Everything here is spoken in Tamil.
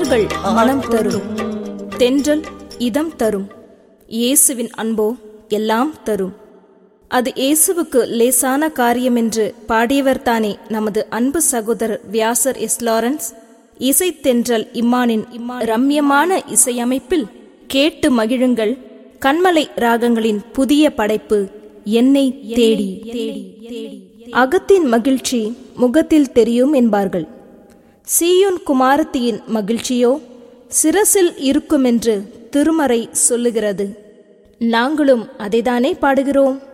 நினைவுகள் மனம் தரும் தென்றல் இதம் தரும் இயேசுவின் அன்போ எல்லாம் தரும் அது இயேசுவுக்கு லேசான காரியம் என்று பாடியவர்தானே நமது அன்பு சகோதரர் வியாசர் எஸ் லாரன்ஸ் இசைத்தென்றல் இம்மானின் ரம்யமான இசையமைப்பில் கேட்டு மகிழுங்கள் கண்மலை ராகங்களின் புதிய படைப்பு என்னை தேடி தேடி தேடி அகத்தின் மகிழ்ச்சி முகத்தில் தெரியும் என்பார்கள் சீயோன் குமாரத்தியின் மகிழ்ச்சியோ சிரசில் இருக்குமென்று திருமறை சொல்லுகிறது நாங்களும் அதைதானே பாடுகிறோம்